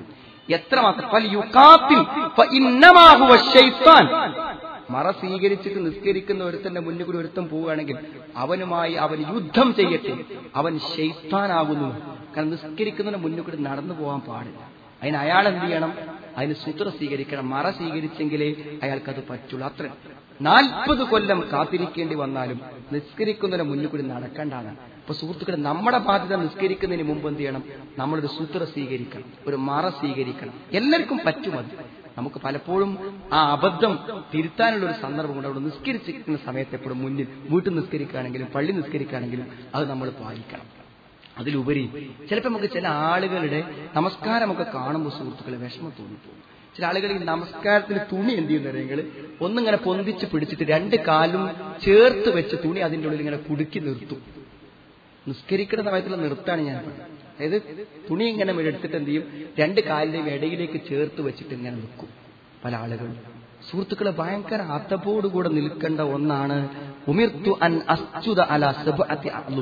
എത്രമാത്രം ഫൽ യുഖാത്തിൽ ഫഇന്നമാ ഹുവ ശൈത്താൻ മറ സ്വീകരിച്ചിട്ട് നിസ്കരിക്കുന്ന ഒരുത്തന്റെ മുന്നിൽ കൂടി ഒരുത്തം പോവുകയാണെങ്കിൽ അവനുമായി അവൻ യുദ്ധം ചെയ്യട്ടെ അവൻ ഷെയ്ത്താനാകുന്നു കാരണം നിസ്കരിക്കുന്നതിന് മുന്നിൽ കൂടി നടന്നു പോകാൻ പാടില്ല അതിന് അയാൾ എന്ത് ചെയ്യണം അതിന് സൂത്ര സ്വീകരിക്കണം മറ സ്വീകരിച്ചെങ്കിലേ അയാൾക്കത് പറ്റുള്ളൂ അത്ര നാൽപ്പത് കൊല്ലം കാത്തിരിക്കേണ്ടി വന്നാലും നിസ്കരിക്കുന്നതിന് മുന്നിൽ കൂടി നടക്കേണ്ടതാണ് അപ്പൊ സുഹൃത്തുക്കളെ നമ്മുടെ ബാധ്യത നിസ്കരിക്കുന്നതിന് മുമ്പ് എന്ത് ചെയ്യണം നമ്മളൊരു സൂത്ര സ്വീകരിക്കണം ഒരു മറ സ്വീകരിക്കണം എല്ലാവർക്കും പറ്റും അത് നമുക്ക് പലപ്പോഴും ആ അബദ്ധം തിരുത്താനുള്ള ഒരു സന്ദർഭമുണ്ട് അവിടെ നിസ്കരിച്ചിരിക്കുന്ന സമയത്ത് എപ്പോഴും മുന്നിൽ വീട്ടിൽ നിസ്കരിക്കുകയാണെങ്കിലും പള്ളി നിസ്കരിക്കുകയാണെങ്കിലും അത് നമ്മൾ പാലിക്കണം അതിലുപരി ചിലപ്പോൾ നമുക്ക് ചില ആളുകളുടെ നമസ്കാരമൊക്കെ കാണുമ്പോൾ സുഹൃത്തുക്കളെ വിഷമം തോന്നിപ്പോകും ചില ആളുകൾ ഈ നമസ്കാരത്തിന് തുണി എന്ത് ചെയ്യുന്നവരെങ്കിൽ ഒന്നിങ്ങനെ പൊന്തിച്ച് പിടിച്ചിട്ട് രണ്ട് കാലും ചേർത്ത് വെച്ച് തുണി അതിൻ്റെ ഉള്ളിൽ ഇങ്ങനെ കുടുക്കി നിർത്തും നിസ്കരിക്കുന്ന സമയത്തുള്ള നിർത്താണ് ഞാൻ പറഞ്ഞത് അതായത് തുണി ഇങ്ങനെ എടുത്തിട്ട് എന്ത് ചെയ്യും രണ്ട് കാലിന്റെയും ഇടയിലേക്ക് ചേർത്ത് വെച്ചിട്ട് ഇങ്ങനെ നിൽക്കും പല ആളുകളും സുഹൃത്തുക്കളെ ഭയങ്കര അത്തപ്പോടുകൂടെ നിൽക്കേണ്ട ഒന്നാണ് ഉമിർത്തു അൻ അസ്തുത അല സബ്അത്തി അളു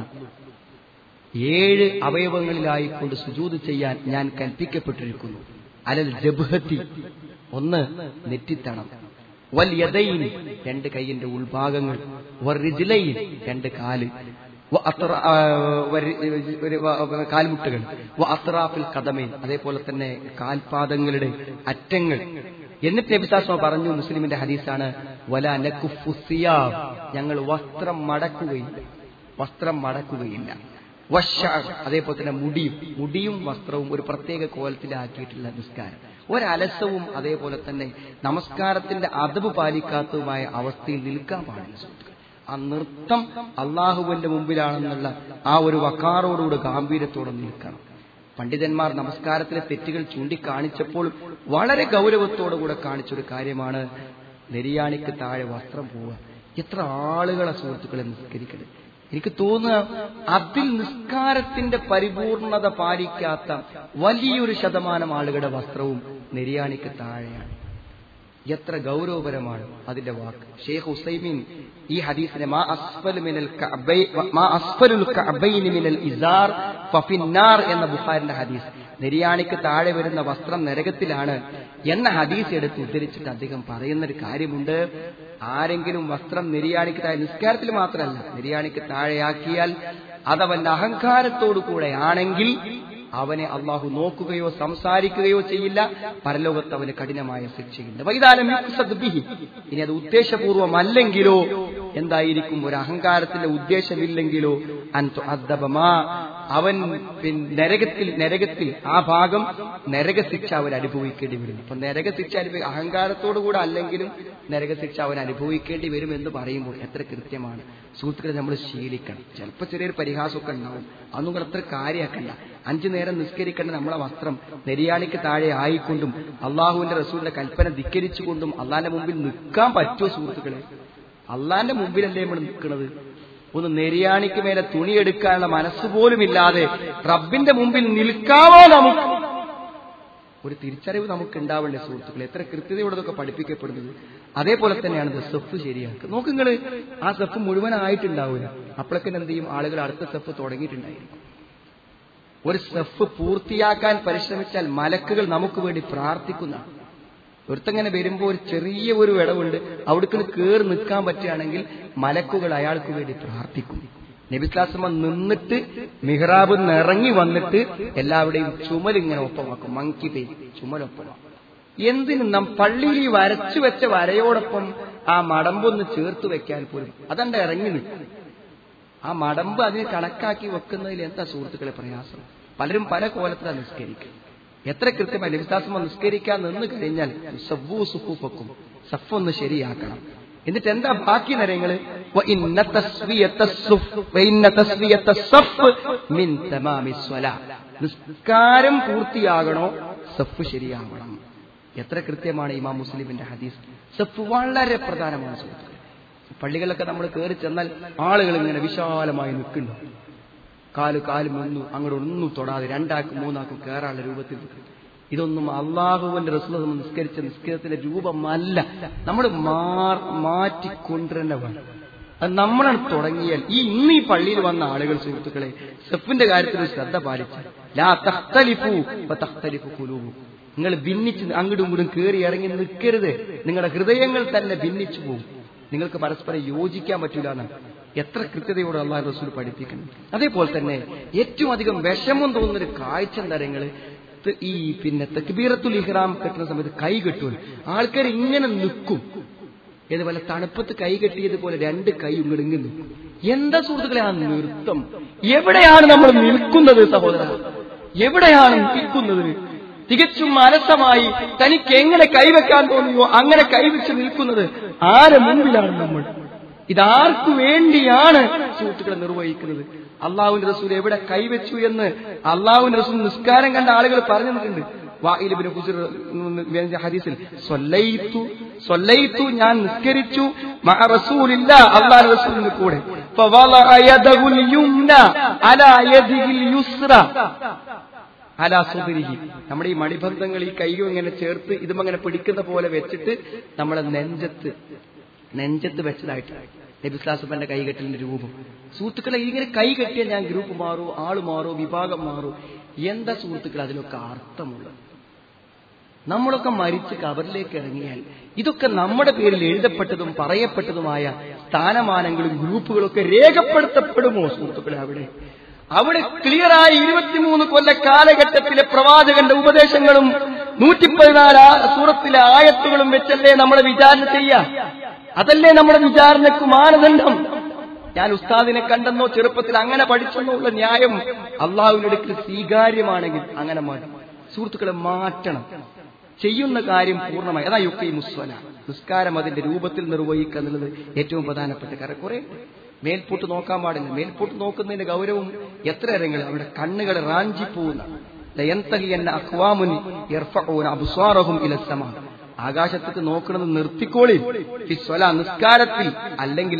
ഏഴ് അവയവങ്ങളിലായിക്കൊണ്ട് സുജൂത് ചെയ്യാൻ ഞാൻ കൽപ്പിക്കപ്പെട്ടിരിക്കുന്നു അലൽ ജബ്ഹത്തി ഒന്ന് നെറ്റിത്തണം വൽ യദൈൻ രണ്ട് കൈയിന്റെ ഉൾഭാഗങ്ങൾ വർ റിജ്ലൈൻ രണ്ട് കാല് വ അത്ര- ആ, വരി- ഒരു വ- കാൽമുട്ടുകൾ വ അത്രാഫിൽ കഥമേ അതേപോലെ തന്നെ കാൽപാദങ്ങളുടെ അറ്റങ്ങൾ എന്നിട്ട് നബിസാസ്മ പറഞ്ഞു മുസ്ലിമിന്റെ ഹദീസാണ് വല നക്കുഫുസിയാ ഞങ്ങൾ വസ്ത്രം മടക്കുകയില്ല വസ്ത്രം മടക്കുകയില്ല വശാർ അതേപോലെ തന്നെ മുടിയും മുടിയും വസ്ത്രവും ഒരു പ്രത്യേക കോലത്തിലാക്കിയിട്ടുള്ള നിസ്കാരം ഒരലസവും അതേപോലെ തന്നെ നമസ്കാരത്തിന്റെ അതവ് പാലിക്കാത്തതുമായ അവസ്ഥയിൽ നിൽക്കാൻ പാടില്ല സുഹൃത്തുക്കളെ ആ നൃത്തം അള്ളാഹുവിന്റെ മുമ്പിലാണെന്നുള്ള ആ ഒരു വക്കാറോടുകൂടെ ഗാംഭീര്യത്തോടെ നിൽക്കണം പണ്ഡിതന്മാർ നമസ്കാരത്തിലെ തെറ്റുകൾ ചൂണ്ടിക്കാണിച്ചപ്പോൾ വളരെ ഗൗരവത്തോടുകൂടെ കാണിച്ചൊരു കാര്യമാണ് നെരിയാണിക്ക് താഴെ വസ്ത്രം പോവുക എത്ര ആളുകളെ സുഹൃത്തുക്കളെ നിസ്കരിക്കരുത് എനിക്ക് തോന്നുക അതിൽ നിസ്കാരത്തിന്റെ പരിപൂർണത പാലിക്കാത്ത വലിയൊരു ശതമാനം ആളുകളുടെ വസ്ത്രവും നെരിയാണിക്ക് താഴെയാണ് എത്ര ഗൗരവപരമാണ് അതിന്റെ വാക്ക് ഷെയ്ഖ് ഹുസൈമീൻ ഈ ഹദീസിനെ മാ അസ്ഫലു മിനൽ കഅബൈ മാ അസ്ഫലുൽ കഅബൈനി മിനൽ ഇസാർ ഫഫിന്നാർ എന്ന ബുഖാരിന്റെ ഹദീസ് നെരിയാണിക്ക് താഴെ വരുന്ന വസ്ത്രം നരകത്തിലാണ് എന്ന ഹദീസ് എടുത്ത് ഉദ്ധരിച്ചിട്ട് അദ്ദേഹം പറയുന്ന ഒരു കാര്യമുണ്ട് ആരെങ്കിലും വസ്ത്രം നെരിയാണിക്ക് താഴെ നിസ്കാരത്തിൽ മാത്രമല്ല നെരിയാണിക്ക് താഴെയാക്കിയാൽ അതവന്റെ അഹങ്കാരത്തോടു കൂടെ ആണെങ്കിൽ അവനെ അള്ളാഹു നോക്കുകയോ സംസാരിക്കുകയോ ചെയ്യില്ല പരലോകത്ത് അവന് കഠിനമായ ശിക്ഷയുണ്ട് വൈതാലം യുക്സദ് ബിഹി. ഇനി അത് ഉദ്ദേശപൂർവമല്ലെങ്കിലോ എന്തായിരിക്കും ഒരു അഹങ്കാരത്തിന്റെ ഉദ്ദേശമില്ലെങ്കിലോ അൻതു അദ്ദബമാ അവൻ പിൻ- നരകത്തിൽ നരകത്തിൽ ആ ഭാഗം നരകശിക്ഷ അവൻ അനുഭവിക്കേണ്ടി വരും അപ്പൊ നരകശിക്ഷ അനുഭവി അഹങ്കാരത്തോടുകൂടെ അല്ലെങ്കിലും നരകശിക്ഷ അവൻ അനുഭവിക്കേണ്ടി വരും എന്ന് പറയുമ്പോൾ എത്ര കൃത്യമാണ് സുഹൃത്തുക്കളെ നമ്മൾ ശീലിക്കണം ചിലപ്പോൾ ചെറിയൊരു പരിഹാസമൊക്കെ ഉണ്ടാവും അതൊന്നും കൂടെ അത്ര കാര്യമാക്കണ്ട അഞ്ചു നേരം നിസ്കരിക്കേണ്ട നമ്മളെ വസ്ത്രം നെരിയാണിക്ക് താഴെ ആയിക്കൊണ്ടും അള്ളാഹുവിന്റെ റസൂലിന്റെ കൽപ്പന ധിക്കരിച്ചുകൊണ്ടും അള്ളാന്റെ മുമ്പിൽ നിൽക്കാൻ പറ്റുമോ സുഹൃത്തുക്കളെ അള്ളാന്റെ മുമ്പിലല്ലേ നമ്മൾ നിൽക്കുന്നത് ഒന്ന് നെരിയാണിക്ക് മേലെ തുണിയെടുക്കാനുള്ള മനസ്സുപോലുമില്ലാതെ റബ്ബിന്റെ മുമ്പിൽ നിൽക്കാമോ നമുക്ക് ഒരു തിരിച്ചറിവ് നമുക്ക് ഉണ്ടാവണ്ടേ സുഹൃത്തുക്കളെ എത്ര കൃത്യതയോടെ ഇതൊക്കെ പഠിപ്പിക്കപ്പെടുന്നത് അതേപോലെ തന്നെയാണ് ഇത് സെഫ് ശരിയാക്കുക നോക്കുങ്ങള് ആ സെഫ് മുഴുവനായിട്ടുണ്ടാവില്ല അപ്പോഴൊക്കെ എന്ത് ചെയ്യും ആളുകൾ അടുത്ത സെഫ് തുടങ്ങിയിട്ടുണ്ടായിരിക്കും ഒരു സെഫ് പൂർത്തിയാക്കാൻ പരിശ്രമിച്ചാൽ മലക്കുകൾ നമുക്ക് വേണ്ടി പ്രാർത്ഥിക്കുന്നതാണ് ഒരുത്തങ്ങനെ വരുമ്പോൾ ഒരു ചെറിയ ഒരു ഇടവുണ്ട് അവിടേക്ക് കയറി നിൽക്കാൻ പറ്റുകയാണെങ്കിൽ മലക്കുകൾ അയാൾക്ക് വേണ്ടി പ്രാർത്ഥിക്കും നബിസ്ലാസമ നിന്നിട്ട് മിഹ്റാബ് നിറങ്ങി വന്നിട്ട് എല്ലാവരുടെയും ചുമലിങ്ങനെ ഒപ്പമാക്കും മങ്കി പേ ചുമലൊപ്പമാക്കും എന്തിന് നാം പള്ളിയിൽ ഈ വരച്ചു വെച്ച വരയോടൊപ്പം ആ മടമ്പൊന്ന് ചേർത്ത് വെക്കാൻ പോലും അതണ്ട് ഇറങ്ങി നിൽക്കും ആ മടമ്പ് അതിന് കണക്കാക്കി വെക്കുന്നതിൽ എന്താ സുഹൃത്തുക്കളെ പ്രയാസം പലരും പല കോലത്തിലാണ് നിസ്കരിക്കുക എത്ര കൃത്യമായി ലഭിതാസമ നിസ്കരിക്കാൻ നിന്ന് കഴിഞ്ഞാൽ സബ്ബു സുഹൂഫക്കും സഫ് ഒന്ന് ശരിയാക്കണം എന്നിട്ട് എന്താ ബാക്കി നരങ്ങള് وَإِنَّ تَسْوِيَةَ الصُّفِّ وَإِنَّ تَسْوِيَةَ الصَّفِّ مِنْ تَمَامِ الصَّلَاةِ നിസ്കാരം പൂർത്തിയാകണോ സഫ് ശരിയാവണം എത്ര കൃത്യമാണ് ഇമാം മുസ്ലിമിന്റെ ഹദീസ് സഫ് വളരെ പ്രധാനമാണ് സുഹൃത്തുക്കളെ പള്ളികളിലൊക്കെ നമ്മൾ കയറി ചെന്നാൽ ആളുകൾ ഇങ്ങനെ വിശാലമായി നിൽക്കുന്നു കാല് കാല് മുന്നു അങ്ങോട്ട് ഒന്നും തൊടാതെ രണ്ടാക്കും മൂന്നാക്കും കയറാനുള്ള രൂപത്തിൽ നിൽക്കും ഇതൊന്നും അള്ളാഹുവിന്റെ റസൂൽ നിസ്കരിച്ച നിസ്കാരത്തിന്റെ രൂപമല്ല നമ്മൾ മാറ്റിക്കൊണ്ടുതന്നെ വേണം അത് നമ്മളാണ് തുടങ്ങിയാൽ ഈ ഇന്ന് ഈ പള്ളിയിൽ വന്ന ആളുകൾ സുഹൃത്തുക്കളെ സെഫിന്റെ കാര്യത്തിൽ ഒരു ശ്രദ്ധ പാലിച്ചു ലാ തഖ്തലിഫു വതഖ്തലിഫു ഖുലൂബു നിങ്ങൾ ഭിന്നിച്ച് അങ്ങോട്ടും ഇങ്ങോട്ടും കയറി ഇറങ്ങി നിൽക്കരുത് നിങ്ങളുടെ ഹൃദയങ്ങൾ തന്നെ ഭിന്നിച്ചു പോകും നിങ്ങൾക്ക് പരസ്പരം യോജിക്കാൻ പറ്റൂല എന്നാണ് എത്ര കൃത്യതയോടെ അള്ളാഹു റസൂൽ പഠിപ്പിക്കുന്നു അതേപോലെ തന്നെ ഏറ്റവും അധികം വിഷമം തോന്നുന്നൊരു കാഴ്ച എന്താ നിങ്ങള് ഈ പിന്നെ തക്ബീറത്തുൽ ഇഹ്റാം കെട്ടുന്ന സമയത്ത് കൈ കെട്ടും ആൾക്കാർ ഇങ്ങനെ നിൽക്കും ഇതുപോലെ തണുപ്പത്ത് കൈ കെട്ടിയതുപോലെ രണ്ട് കൈ ഇങ്ങോട്ട് നിൽക്കും എന്താ സുഹൃത്തുക്കളെ ആ നൃത്തം എവിടെയാണ് നമ്മൾ നിൽക്കുന്നത് സഹോദര എവിടെയാണ് നിൽക്കുന്നത് തികച്ചും അലസമായി തനിക്ക് എങ്ങനെ കൈവെക്കാൻ തോന്നിയോ അങ്ങനെ കൈവച്ച് നിൽക്കുന്നത് ആരെ മുമ്പിലാണ് നമ്മൾ ഇതാർക്കു വേണ്ടിയാണ് സുഹൃത്തുക്കളെ നിർവഹിക്കുന്നത് അള്ളാഹുവിന്റെ റസൂൽ എവിടെ കൈവച്ചു എന്ന് അള്ളാഹുവിന്റെ റസൂൽ നിസ്കാരം കണ്ട ആളുകൾ പറഞ്ഞു തന്നിട്ടുണ്ട് വായിലിബിന് ഹുസർ ഹദീസിൽ സ്വല്ലൈത്തു സ്വല്ലൈത്തു ഞാൻ നിസ്കരിച്ചു മഅ റസൂലില്ല അള്ളാഹു റസൂലിന് കൂടെ ഫവളഅ യദഹുൽ യുംന അലാ യദിഹിൽ യുസ്ര അലാ സുദരിഹി നമ്മുടെ ഈ മണിബന്ധങ്ങൾ ഈ കൈയും ഇങ്ങനെ ചേർത്ത് ഇതും അങ്ങനെ പിടിക്കുന്ന പോലെ വെച്ചിട്ട് നമ്മളെ നെഞ്ചത്ത് നെഞ്ചത്ത് വെച്ചതായിട്ട് നബിസ്ലാസുബന്റെ കൈകെട്ടലിന്റെ രൂപം സുഹൃത്തുക്കളെ ഇങ്ങനെ കൈ കെട്ടിയാൽ ഞാൻ ഗ്രൂപ്പ് മാറൂ ആള് മാറൂ വിഭാഗം മാറൂ എന്താ സുഹൃത്തുക്കൾ അതിലൊക്കെ അർത്ഥമുള്ളത് നമ്മളൊക്കെ മരിച്ച് കവറിലേക്ക് ഇറങ്ങിയാൽ ഇതൊക്കെ നമ്മുടെ പേരിൽ എഴുതപ്പെട്ടതും പറയപ്പെട്ടതുമായ സ്ഥാനമാനങ്ങളും ഗ്രൂപ്പുകളൊക്കെ രേഖപ്പെടുത്തപ്പെടുമോ സുഹൃത്തുക്കളെ അവിടെ അവിടെ ക്ലിയറായി ഇരുപത്തിമൂന്ന് കൊല്ല കാലഘട്ടത്തിലെ പ്രവാചകന്റെ ഉപദേശങ്ങളും നൂറ്റി പതിനാല് സൂറത്തിലെ ആയത്തുകളും വെച്ചല്ലേ നമ്മളെ വിചാരണ ചെയ്യാ അതല്ലേ നമ്മുടെ വിചാരണക്ക് മാനദണ്ഡം ഞാൻ ഉസ്താദിനെ കണ്ടെന്നോ ചെറുപ്പത്തിൽ അങ്ങനെ പഠിച്ചെന്നോ ഉള്ള ന്യായം അള്ളാഹുവിന്റെ അടുക്കൽ സ്വീകാര്യമാണെങ്കിൽ അങ്ങനെ മതി സുഹൃത്തുക്കളെ മാറ്റണം ചെയ്യുന്ന കാര്യം പൂർണ്ണമായി അതാ യുക്തി മുസ്വല നിസ്കാരം അതിന്റെ രൂപത്തിൽ നിർവഹിക്കുക എന്നുള്ളത് ഏറ്റവും പ്രധാനപ്പെട്ട കാര്യം കുറെ മേൽപോട്ട് നോക്കാൻ പാടില്ല മേൽപോട്ട് നോക്കുന്നതിന്റെ ഗൗരവം എത്ര ഇരങ്ങൾ അവിടെ കണ്ണുകൾ റാഞ്ചിപ്പോകുന്ന എന്ന അക്വാമുനി അബുസ്വാറഹും ഇലസമ ആകാശത്തേക്ക് നോക്കുന്നത് നിർത്തിക്കോളി ഫിസ്വല നിസ്കാരത്തിൽ അല്ലെങ്കിൽ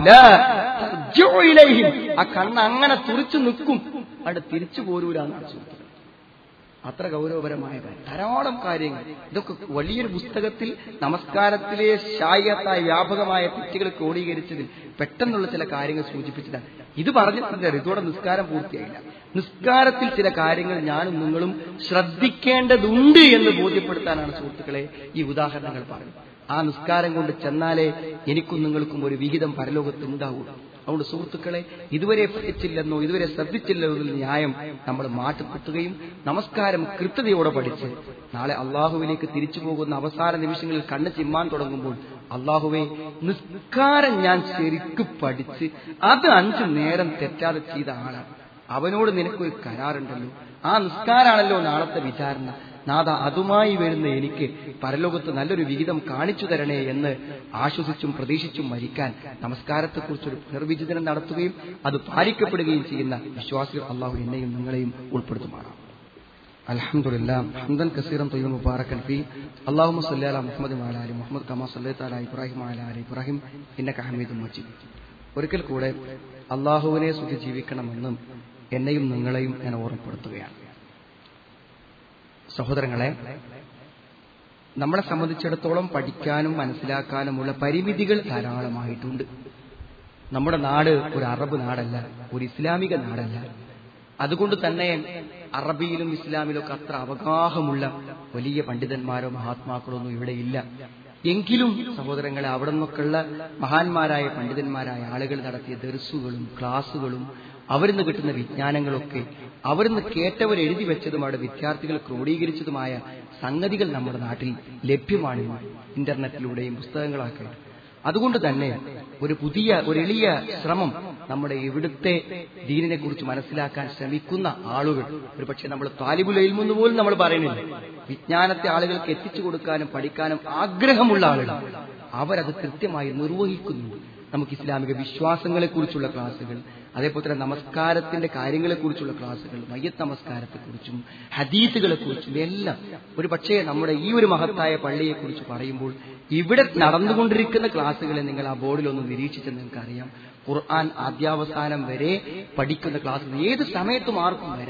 ആ കണ്ണ് അങ്ങനെ തുറിച്ചു നിൽക്കും അവിടെ തിരിച്ചു പോരൂലെന്നാണ് സുഹൃത്തുക്കൾ അത്ര ഗൗരവപരമായ കാര്യം ധാരാളം കാര്യങ്ങൾ ഇതൊക്കെ വലിയൊരു പുസ്തകത്തിൽ നമസ്കാരത്തിലെ ശായത്തായ വ്യാപകമായ തെറ്റുകൾ ക്രോഡീകരിച്ചതിൽ പെട്ടെന്നുള്ള ചില കാര്യങ്ങൾ സൂചിപ്പിച്ചതാണ് ഇത് പറഞ്ഞിട്ടില്ല ഇതോടെ നിസ്കാരം പൂർത്തിയായില്ല നിസ്കാരത്തിൽ ചില കാര്യങ്ങൾ ഞാനും നിങ്ങളും ശ്രദ്ധിക്കേണ്ടതുണ്ട് എന്ന് ബോധ്യപ്പെടുത്താനാണ് സുഹൃത്തുക്കളെ ഈ ഉദാഹരണങ്ങൾ പറഞ്ഞത് ആ നിസ്കാരം കൊണ്ട് ചെന്നാലേ എനിക്കും നിങ്ങൾക്കും ഒരു വിഹിതം പരലോകത്ത് ഉണ്ടാവുള്ളൂ അതുകൊണ്ട് സുഹൃത്തുക്കളെ ഇതുവരെ പഠിച്ചില്ലെന്നോ ഇതുവരെ ശ്രദ്ധിച്ചില്ലെന്നോ എന്ന ന്യായം നമ്മൾ മാറ്റപ്പെടുത്തുകയും നമസ്കാരം കൃത്യതയോടെ പഠിച്ച് നാളെ അള്ളാഹുവിലേക്ക് തിരിച്ചു പോകുന്ന അവസാന നിമിഷങ്ങളിൽ കണ്ണ് ചിമ്മാൻ തുടങ്ങുമ്പോൾ അള്ളാഹുവെ നിസ്കാരം ഞാൻ ശരിക്ക് പഠിച്ച് അത് അഞ്ചു നേരം തെറ്റാതെ ചെയ്ത ആളാണ് അവനോട് നിനക്കൊരു കരാറുണ്ടല്ലോ ആ നിസ്കാരാണല്ലോ നാളത്തെ വിചാരണ നാഥ അതുമായി വരുന്ന എനിക്ക് പരലോകത്ത് നല്ലൊരു വിഹിതം കാണിച്ചു തരണേ എന്ന് ആശ്വസിച്ചും പ്രതീക്ഷിച്ചും മരിക്കാൻ നമസ്കാരത്തെക്കുറിച്ചൊരു നിർവിചിതനം നടത്തുകയും അത് പാലിക്കപ്പെടുകയും ചെയ്യുന്ന വിശ്വാസികൾ അള്ളാഹു എന്നെയും നിങ്ങളെയും ഉൾപ്പെടുത്തുമാറാം الحمد لله حمدا كثيرا طيبا مباركا فيه اللهم صل على محمد وعلى ال محمد كما صليت على ابراهيم وعلى ال ابراهيم انك حميد مجيد ഒരിക്കൽ കൂടെ അള്ളാഹുവിനെ സ്തുതി ജീവിക്കണമെന്നും എന്നെയും നിങ്ങളെയും ഞാൻ ഓർമ്മപ്പെടുത്തുകയാണ് സഹോദരങ്ങളെ നമ്മളെ സംബന്ധിച്ചിടത്തോളം പഠിക്കാനും മനസ്സിലാക്കാനുമുള്ള പരിമിതികൾ ധാരാളമായിട്ടുണ്ട് നമ്മുടെ നാട് ഒരു അറബ് നാടല്ല ഒരു ഇസ്ലാമിക നാടല്ല അതുകൊണ്ട് തന്നെ അറബിയിലും ഇസ്ലാമിലും ഒക്കെ അത്ര അവഗാഹമുള്ള വലിയ പണ്ഡിതന്മാരോ മഹാത്മാക്കളോ ഒന്നും ഇവിടെ ഇല്ല എങ്കിലും സഹോദരങ്ങളെ അവിടെ നിന്നൊക്കെയുള്ള മഹാന്മാരായ പണ്ഡിതന്മാരായ ആളുകൾ നടത്തിയ ദർസുകളും ക്ലാസുകളും അവരിന്ന് കിട്ടുന്ന വിജ്ഞാനങ്ങളൊക്കെ അവരിന്ന് കേട്ടവർ എഴുതി വെച്ചതും അവിടെ വിദ്യാർത്ഥികൾ ക്രോഡീകരിച്ചതുമായ സംഗതികൾ നമ്മുടെ നാട്ടിൽ ലഭ്യമാണ് ഇന്റർനെറ്റിലൂടെയും പുസ്തകങ്ങളൊക്കെ അതുകൊണ്ട് തന്നെ ഒരു പുതിയ ഒരു എളിയ ശ്രമം നമ്മുടെ ഇവിടുത്തെ ദീനിനെ കുറിച്ച് മനസ്സിലാക്കാൻ ശ്രമിക്കുന്ന ആളുകൾ ഒരു പക്ഷെ നമ്മൾ താലിബുലയിൽമെന്ന് പോലും നമ്മൾ പറയുന്നില്ല വിജ്ഞാനത്തെ ആളുകൾക്ക് എത്തിച്ചു കൊടുക്കാനും പഠിക്കാനും ആഗ്രഹമുള്ള ആളുകൾ അവരത് കൃത്യമായി നിർവഹിക്കുന്നുണ്ട് നമുക്ക് ഇസ്ലാമിക വിശ്വാസങ്ങളെക്കുറിച്ചുള്ള ക്ലാസ്സുകൾ അതേപോലെ തന്നെ നമസ്കാരത്തിന്റെ കാര്യങ്ങളെക്കുറിച്ചുള്ള ക്ലാസ്സുകൾ മയ്യത്ത് നമസ്കാരത്തെക്കുറിച്ചും ഹദീസുകളെക്കുറിച്ചും എല്ലാം ഒരു പക്ഷേ നമ്മുടെ ഈ ഒരു മഹത്തായ പള്ളിയെക്കുറിച്ച് പറയുമ്പോൾ ഇവിടെ നടന്നുകൊണ്ടിരിക്കുന്ന ക്ലാസ്സുകളെ നിങ്ങൾ ആ ബോർഡിൽ ഒന്ന് നിരീക്ഷിച്ചെന്ന് നിങ്ങൾക്കറിയാം ഖുർആൻ ആദ്യാവസാനം വരെ പഠിക്കുന്ന ക്ലാസ് ഏത് സമയത്തും ആർക്കും വരാം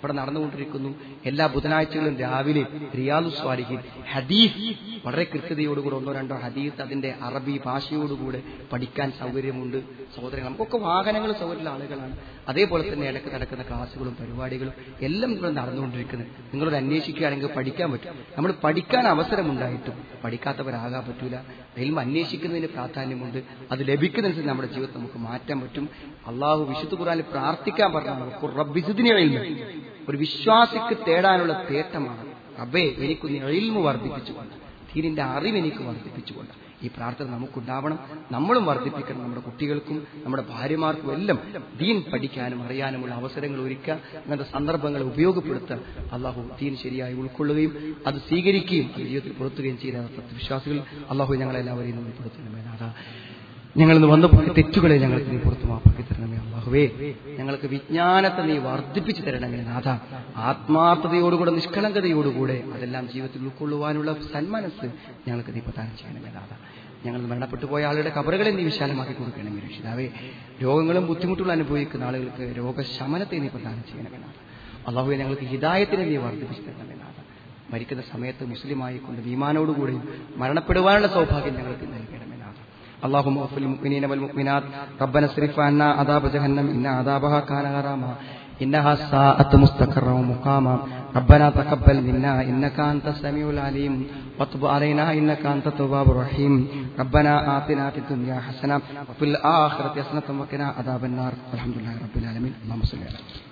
ഇവിടെ നടന്നുകൊണ്ടിരിക്കുന്നു എല്ലാ ബുധനാഴ്ചകളും രാവിലെ റിയാദു സ്വാലിഹിൻ ഹദീസ് വളരെ കൃത്യതയോടുകൂടെ ഒന്നോ രണ്ടോ ഹദീസ് അതിന്റെ അറബി ഭാഷയോടുകൂടെ പഠിക്കാൻ സൗകര്യമുണ്ട് സഹോദരങ്ങൾ നമുക്കൊക്കെ വാഹനങ്ങൾ സൗകര്യമുള്ള ആളുകളാണ് അതേപോലെ തന്നെ ഇടയ്ക്ക് നടക്കുന്ന ക്ലാസ്സുകളും പരിപാടികളും എല്ലാം ഇവിടെ നടന്നുകൊണ്ടിരിക്കുന്നത് നിങ്ങളോട് അന്വേഷിക്കുകയാണെങ്കിൽ പഠിക്കാൻ പറ്റും നമ്മൾ പഠിക്കാൻ അവസരമുണ്ടായിട്ടും പഠിക്കാത്തവരാകാൻ പറ്റൂല എൽമ അന്വേഷിക്കുന്നതിന് പ്രാധാന്യമുണ്ട് അത് ലഭിക്കുന്നതനുസരിച്ച് നമ്മുടെ ജീവിതത്തിൽ നമുക്ക് മാറ്റാൻ പറ്റും അള്ളാഹു വിശുദ്ധ ഖുറാനിൽ പ്രാർത്ഥിക്കാൻ പറഞ്ഞു റബ്ബിസുദിനെ ഒരു വിശ്വാസിക്ക് തേടാനുള്ള തേട്ടമാണ് റബ്ബേ എനിക്കൊന്ന് എൽമ വർദ്ധിപ്പിച്ചുകൊണ്ട് ദീനിന്റെ അറിവ് എനിക്ക് വർദ്ധിപ്പിച്ചുകൊണ്ട് ഈ പ്രാർത്ഥന നമുക്കുണ്ടാവണം നമ്മളും വർദ്ധിപ്പിക്കണം നമ്മുടെ കുട്ടികൾക്കും നമ്മുടെ ഭാര്യമാർക്കും എല്ലാം ദീൻ പഠിക്കാനും അറിയാനുമുള്ള അവസരങ്ങൾ ഒരുക്കുക അങ്ങനത്തെ സന്ദർഭങ്ങൾ ഉപയോഗപ്പെടുത്തുക അള്ളാഹു ദീൻ ശരിയായി ഉൾക്കൊള്ളുകയും അത് സ്വീകരിക്കുകയും അത് ജീവിതത്തിൽ പുറത്തുകയും ചെയ്ത സത്യവിശ്വാസികൾ അള്ളാഹു ഞങ്ങളെല്ലാവരെയും ഉൾപ്പെടുത്തണമേ നാഥ ഞങ്ങളിന്ന് വന്നുപോയ തെറ്റുകളെ ഞങ്ങൾക്ക് നീ പുറത്തു മാപ്പാക്കി തരണമേ അള്ളാഹുവേ ഞങ്ങൾക്ക് വിജ്ഞാനത്തെ നീ വർദ്ധിപ്പിച്ചു തരണമേ നാഥ ആത്മാർത്ഥതയോടുകൂടെ നിഷ്കളങ്കതയോടുകൂടെ അതെല്ലാം ജീവിതത്തിൽ ഉൾക്കൊള്ളുവാനുള്ള സന്മനസ് ഞങ്ങൾക്ക് നീ പ്രദാനം ചെയ്യണമേ നാഥ ഞങ്ങൾ മരണപ്പെട്ടു പോയ ആളുടെ കബറുകളെ നീ വിശാലമാക്കി കൊടുക്കണമേ രക്ഷിതാവേ രോഗങ്ങളും ബുദ്ധിമുട്ടുകളും അനുഭവിക്കുന്ന ആളുകൾക്ക് രോഗശമനത്തെ നീ പ്രദാനം ചെയ്യണമേ നാഥ അള്ളാഹുവെ ഞങ്ങൾക്ക് ഹിദായത്തിനെ നീ വർദ്ധിപ്പിച്ചു തരണമേ നാഥ മരിക്കുന്ന സമയത്ത് മുസ്ലിമായിക്കൊണ്ട് ഈമാനോടുകൂടിയും മരണപ്പെടുവാനുള്ള സൗഭാഗ്യം ഞങ്ങൾക്ക് നൽകണമേ നാഥ اللهم اغفر للمؤمنين والمؤمنات ربنا اصرف عنا عذاب جهنم إن عذابها كان غراما إنها ساءت مستقرا ومقاما ربنا تقبل منا إنك أنت السميع العليم وتب علينا إنك أنت التواب الرحيم ربنا آتنا في الدنيا حسنة وفي الآخرة حسنة وقنا عذاب النار والحمد لله رب العالمين اللهم صل على